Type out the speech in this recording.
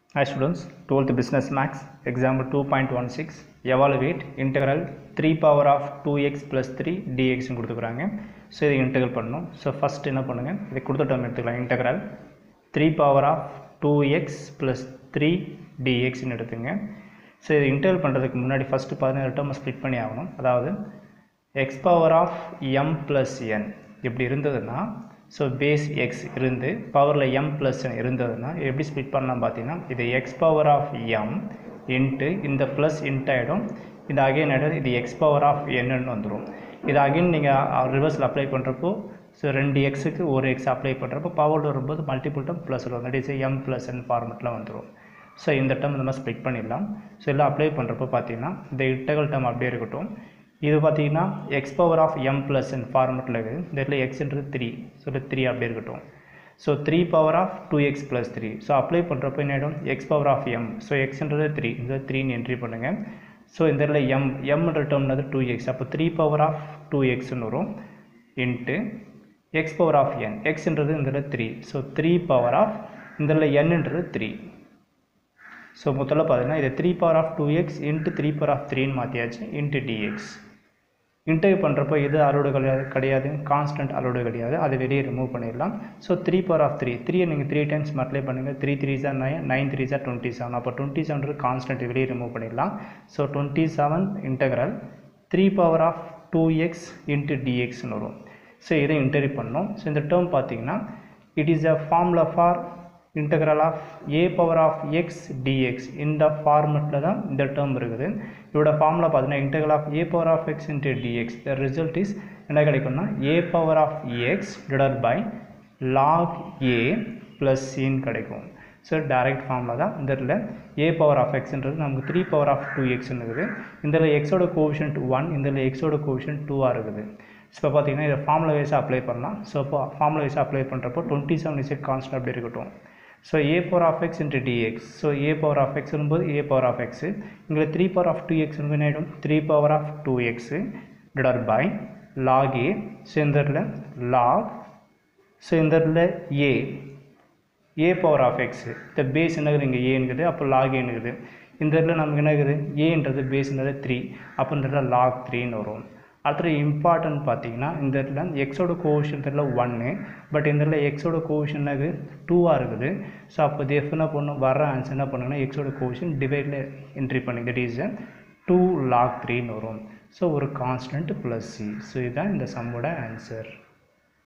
Hi students, 12th Business Max, example 2.16, evaluate integral 3 power of 2x plus 3 dx ன்னு கொடுத்துக்கிறாங்க so இதை integral பண்ணணும் so first என்ன பண்ணுங்கள் இதை கொடுத்த டேர்ம் எடுத்துக்கலாம் integral 3 power of 2x plus 3 dx ன்னு எடுத்துங்க ஸோ இதை இன்டெகிரல் பண்ணுறதுக்கு முன்னாடி ஃபஸ்ட்டு பதினேழு டேர்மை ஸ்ப்ளிட் பண்ணி ஆகணும் அதாவது X power of M plus N இப்படி இருந்ததுன்னா ஸோ பேஸ் எக்ஸ் இருந்து பவரில் எம் ப்ளஸ் என் இருந்ததுன்னா எப்படி ஸ்ப்ளிட் பண்ணலாம் பார்த்தீங்கன்னா இது X power of M into இந்த ப்ளஸ் இன்ட் ஆகிடும் இது அகைன் ஆகிடும் இது எக்ஸ் பவர் ஆஃப் என்னன்னு வந்துடும் இது அகைன் நீங்கள் ரிவர்ஸில் அப்ளை பண்ணுறப்போ ஸோ ரெண்டு எக்ஸுக்கு ஒரு எக்ஸ் அப்ளை பண்ணுறப்போ பவரில் வரும்போது மல்டிபிள் டம் ப்ளஸ் வரும் that is M plus N ஃபார்மெட்டில் வந்துடும் ஸோ இந்த டேர்ம் இந்த மாதிரி ஸ்ப்ளிட் பண்ணிடலாம் ஸோ எல்லாம் அப்ளை பண்ணுறப்போ பார்த்தீங்கன்னா இந்த இட்டகல் டேர்ம் அப்படியே இருக்கட்டும் இது பார்த்தீங்கன்னா X power of M plus N ஃபார்மெட்டில் இருக்குது இந்த இடத்துல எக்ஸ்ன்றது த்ரீ ஸோ த்ரீ அப்படியே இருக்கட்டும் so three power of two X plus three so apply பண்ணுறப்போ என்ன ஆகிடும் X power of M so எக்ஸ்ன்றது த்ரீ இந்த த்ரீன்னு என்ட்ரி பண்ணுங்கள் ஸோ இந்த இடத்துல எம் எம்ன்ற டேர்ம்னது டூ எக்ஸ் அப்போ த்ரீ பவர் ஆஃப் டூ எக்ஸ்னு வரும் into X power of N எக்ஸ்ன்றது இந்த இடத்துல three so three power of இந்த இடத்துல என்னன்றது த்ரீ ஸோ முதல்ல பார்த்தீங்கன்னா இது three power of two X into three power of த்ரீன்னு மாற்றியாச்சு இன்ட்டு டிஎக்ஸ் இன்டர்வியூ பண்ணுறப்போ எது அலோடு கிடையாது கிடையாது கான்ஸ்டன்ட் அலோடு கிடையாது அதை வெளியே ரிமூவ் பண்ணிடலாம் so three power of three த்ரீயை நீங்கள் த்ரீ டைம்ஸ் மல்டிப்ளை பண்ணுங்கள் three three sir nine nine three sir twenty seven அப்போ டுவெண்ட்டி செவன் கான்ஸ்டன்ட் வெளியே ரிமூவ் பண்ணிடலாம் so twenty seven integral three power of two X into டிஎக்ஸ்னு வரும் so இதை interview பண்ணோம் ஸோ இந்த டேர்ம் பார்த்தீங்கன்னா it is a formula for integral of a power of x dx இந்த ஃபார்மெட்டில் தான் இந்த டேர்ம் இருக்குது இதோட ஃபார்முலா பார்த்தீங்கன்னா integral of a power of x into dx the result is என்ன கிடைக்கும்னா a power of x divide by log a plus சின்னு கிடைக்கும் ஸோ டைரக்ட் ஃபார்முலா தான் இந்த இடத்துல ஏ பவர் ஆஃப் எக்ஸ்ன்றது நமக்கு த்ரீ பவர் ஆஃப் டூ எக்ஸ்னு இருக்குது இந்த இடத்துல எக்ஸோட கோவிஷன்ட் ஒன் இந்த இடத்துல எக்ஸோட கோவிஷன்ட் டூவாக இருக்குது ஸோ இப்போ பார்த்தீங்கன்னா இதை ஃபார்முலா வைஸாக அப்ளை பண்ணலாம் ஸோ இப்போ ஃபார்முலா வைஸாக அப்ளை பண்ணுறப்போ டுவெண்ட்டி செவன் இஸ் கான்ஸ்டன்ட் அப்படி இருக்கட்டும் so a power of x into dx so a power of x வரும்போது ஏ பவர் ஆஃப் எக்ஸு இங்கே three power of two x என்ன ஆகிடும் three power of two x divide by log a so இந்த இடத்துல log so இந்த இடத்துல a a power of x இந்த base என்னது இங்கே ஏங்குது அப்போ லாக் ஏனுக்குது இந்த இடத்துல நமக்கு என்ன இருக்குது ஏன்றது பேஸ்ன்றது த்ரீ அப்போ இந்த இடத்துல லாக் த்ரீன்னு வரும் அடுத்தது இம்பார்ட்டன்ட் பார்த்தீங்கன்னா இந்த இடத்துல எக்ஸோட கோவிஷன் இடத்துல ஒன்று பட் இந்த இடத்துல எக்ஸோட கோவிஷன் அது டூவாக இருக்குது ஸோ அப்போ இது எஃப் என்ன பண்ணும் வர ஆன்சர் என்ன பண்ணுங்கன்னா எக்ஸோட கோவிஷன் டிவைடில் என்ட்ரி பண்ணி தட் இஸ் டூ லாக் த்ரீன்னு வரும் ஸோ ஒரு கான்ஸ்டன்ட் ப்ளஸ் சி ஸோ இதுதான் இந்த சம்மோட ஆன்சர்